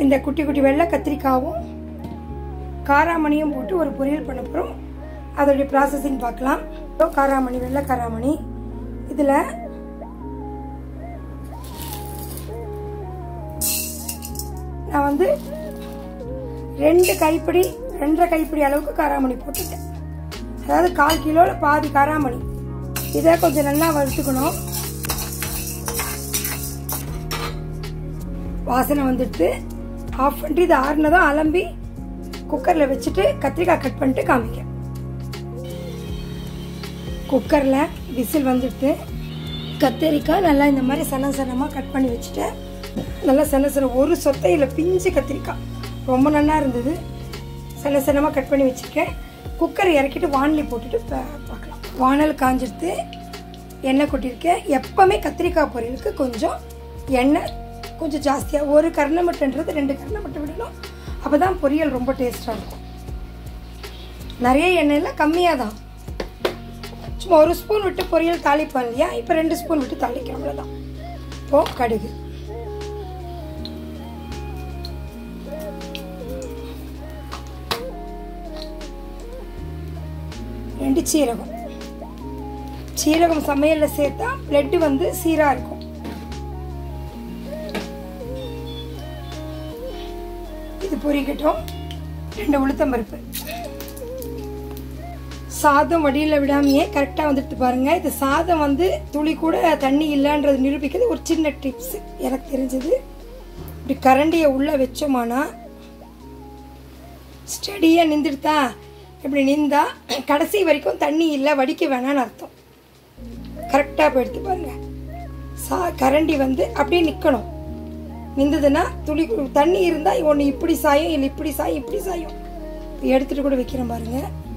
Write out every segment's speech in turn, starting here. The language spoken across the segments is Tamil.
இந்த குட்டி குட்டி வெள்ளை கத்திரிக்காவும் காராமணியும் போட்டு ஒரு பொரியல் பண்ண போகிறோம் அதோடைய ப்ராசஸிங் பார்க்கலாம் இதோ காராமணி வெள்ளை காராமணி இதில் நான் வந்து ரெண்டு கைப்பிடி ரெண்டரை கைப்பிடி அளவுக்கு காராமணி போட்டுட்டேன் அதாவது கால் கிலோவில் பாதி காராமணி இதை கொஞ்சம் நல்லா வறுத்துக்கணும் வாசனை வந்துட்டு ஆஃப் பண்ணிட்டு இது ஆறுனதும் அலம்பி குக்கரில் வச்சுட்டு கத்திரிக்காய் கட் பண்ணிட்டு காமிக்க குக்கரில் விசில் வந்துட்டு கத்திரிக்காய் நல்லா இந்த மாதிரி சன சனமாக கட் பண்ணி வச்சுட்டேன் நல்லா சன சன ஒரு சொத்தையில் பிஞ்சு கத்திரிக்காய் ரொம்ப நல்லா இருந்தது சன சனமாக கட் பண்ணி வச்சுருக்கேன் குக்கர் இறக்கிட்டு வானலி போட்டுட்டு பா- பார்க்கலாம் வானல் காஞ்சிடுத்து எண்ணெய் கொட்டியிருக்கேன் எப்போவுமே கத்திரிக்காய் பொரியலுக்கு கொஞ்சம் எண்ணெய் கொஞ்சம் ஜாஸ்தியாக ஒரு கரணை மட்டுன்றது ரெண்டு கரணை மட்டும் விடணும் அப்போ தான் பொரியல் ரொம்ப டேஸ்ட்டாக இருக்கும் நிறைய எண்ணெயில் கம்மியாக தான் சும்மா ஒரு ஸ்பூன் விட்டு பொரியல் தாளிப்போம் இல்லையா இப்போ ரெண்டு ஸ்பூன் விட்டு தாளிக்கிறோம் அவ்வளோதான் இப்போ கடுகு ரெண்டு சீரகம் சீரகம் சமையலில் சேர்த்தா பிளட்டு வந்து சீராக இருக்கும் இது பொரிக்கட்டும் ரெண்டு உளுத்தம் பருப்பு சாதம் வடியில் விடாமையே கரெக்டாக வந்துட்டு பாருங்க இது சாதம் வந்து துளி கூட தண்ணி இல்லைன்றது நிரூபிக்கிறது ஒரு சின்ன டிப்ஸ் எனக்கு தெரிஞ்சது இப்படி கரண்டியை உள்ளே வச்சோமானா ஸ்டடியாக நின்றுடுதா இப்படி நின்றா கடைசி வரைக்கும் தண்ணி இல்லை வடிக்க வேணாம்னு அர்த்தம் கரெக்டாக போய் எடுத்து பாருங்க சா கரண்டி வந்து அப்படியே நிற்கணும் நின்றதுன்னா துளி கு- தண்ணி இருந்தால் ஒன்று இப்படி சாயும் இல்லை இப்படி சாயும் இப்படி சாயும் இப்ப எடுத்துட்டு கூட வைக்கிறேன் பாருங்க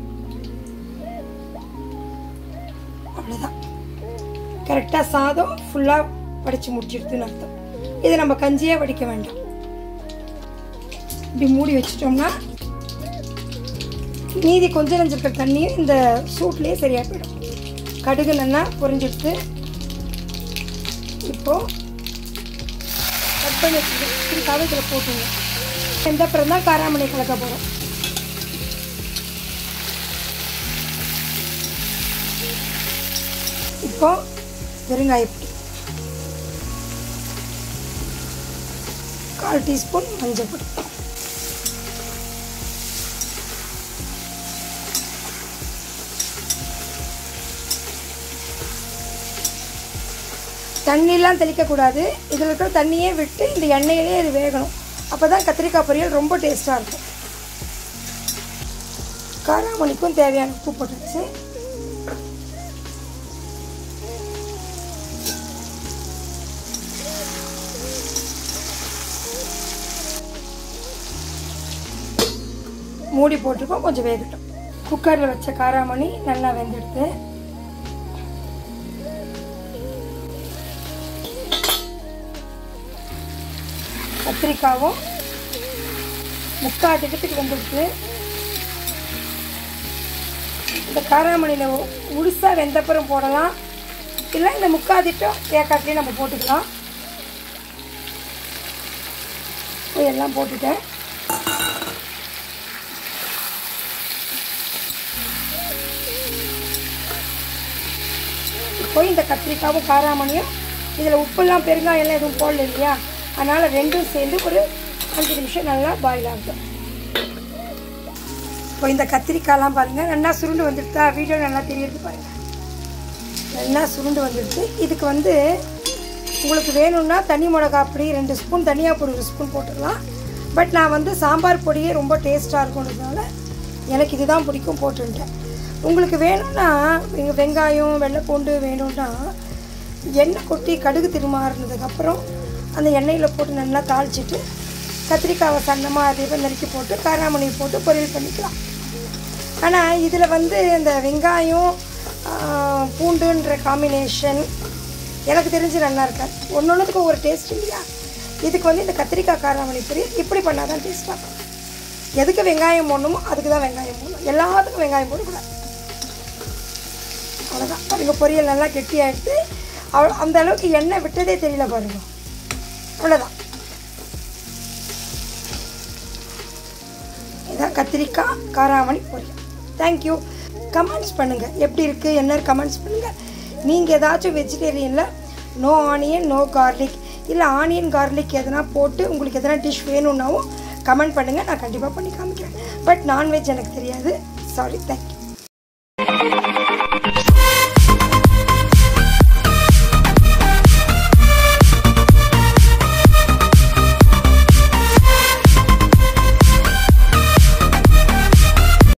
அவ்வளோதான் கரெக்டாக சாதம் ஃபுல்லாக வடித்து முடிச்சிடுதுன்னு அர்த்தம் இதை நம்ம கஞ்சியாக வடிக்க வேண்டாம் இப்படி மூடி வச்சிட்டோம்னா மீதி கொஞ்சம் நஞ்சிருக்கிற தண்ணியும் இந்த சூட்லேயே சரியாக போயிடும் கடுகு நல்லா பொரிஞ்சிடுத்து இப்போ கட் பண்ணி வச்சுட்டு கவத்தில் போட்டுங்க எந்த அப்புறம் தான் காராமணி கலக்க போகிறோம் இப்போ பெருங்காயப்பொடி கால் டீஸ்பூன் மஞ்சள் பொடி தண்ணிலாம் தெளிக்கக்கூடாது இதில் இருக்கிற தண்ணியே விட்டு இந்த எண்ணெயிலே இது வேகணும் அப்போ தான் கத்திரிக்காய் பொரியல் ரொம்ப டேஸ்ட்டாக இருக்கும் காராமணிக்கும் தேவையான உப்பு போட்டுச்சு மூடி போட்டிருக்கோம் கொஞ்சம் வேகட்டும் குக்கரில் வச்ச காராமணி நல்லா வெந்தெடுத்து கத்திரிக்காவும் முக்கால் திட்டத்துக்கு வந்துடுச்சு இந்த காராமணியில் முழுசாக வெந்தப்புறம் போடலாம் இல்லை இந்த முக்கால் திட்டம் ஏக்காட்டிலே நம்ம போட்டுக்கலாம் இப்போ எல்லாம் போட்டுட்டேன் இப்போ இந்த கத்திரிக்காவும் காராமணியும் இதில் உப்பெல்லாம் பெருங்காயம்லாம் எதுவும் போடல இல்லையா அதனால் ரெண்டும் சேர்ந்து ஒரு அஞ்சு நிமிஷம் நல்லா பாயில் ஆகும் இப்போ இந்த கத்திரிக்காய்லாம் பாருங்கள் நல்லா சுருண்டு வந்துடுதா வீடியோ நல்லா தெரியுது பாருங்கள் நல்லா சுருண்டு வந்துடுது இதுக்கு வந்து உங்களுக்கு வேணும்னா தனி மிளகா பொடி ரெண்டு ஸ்பூன் தனியாக பொடி ஒரு ஸ்பூன் போட்டுடலாம் பட் நான் வந்து சாம்பார் பொடியே ரொம்ப டேஸ்ட்டாக இருக்கும்ன்றதுனால எனக்கு இதுதான் பிடிக்கும் போட்டுட்டேன் உங்களுக்கு வேணும்னா வெங்க- வெங்காயம் வெள்ளைப்பூண்டு வேணும்னா எண்ணெய் கொட்டி கடுகு திருமாறினதுக்கப்புறம் அந்த எண்ணெயில் போட்டு நல்லா தாளிச்சிட்டு கத்திரிக்காவை சன்னமாக அதே நறுக்கி போட்டு காராமணி போட்டு பொரியல் பண்ணிக்கலாம் ஆனால் இதில் வந்து இந்த வெங்காயம் ஆ, பூண்டுன்ற காம்பினேஷன் எனக்கு தெரிஞ்சு நல்லா இருக்காது ஒன்று ஒன்றுத்துக்கு ஒரு டேஸ்ட் இல்லையா இதுக்கு வந்து இந்த கத்திரிக்காய் காராமணி பொரியல் இப்படி பண்ணால் தான் டேஸ்ட்டாக இருக்கும் எதுக்கு வெங்காயம் போடணுமோ அதுக்கு தான் வெங்காயம் போடணும் எல்லாத்துக்கும் வெங்காயம் போடக்கூடாது அவ்வளோதான் பாருங்க பொரியல் நல்லா கெட்டியாகிடுது அவ்வளோ அந்த அளவுக்கு எண்ணெய் விட்டதே தெரியல பாருங்க அவ்வளோதான் இதான் கத்திரிக்காய் காராமணி பொரியல் தேங்க்யூ கமெண்ட்ஸ் பண்ணுங்கள் எப்படி இருக்குது என்ன கமெண்ட்ஸ் பண்ணுங்கள் நீங்கள் ஏதாச்சும் வெஜிடேரியனில் நோ ஆனியன் நோ கார்லிக் இல்லை ஆனியன் கார்லிக் எதனா போட்டு உங்களுக்கு எதனா டிஷ் வேணும்னாவும் கமெண்ட் பண்ணுங்கள் நான் கண்டிப்பாக பண்ணி காமிக்கிறேன் பட் நான்வெஜ் எனக்கு தெரியாது சாரி தேங்க்யூ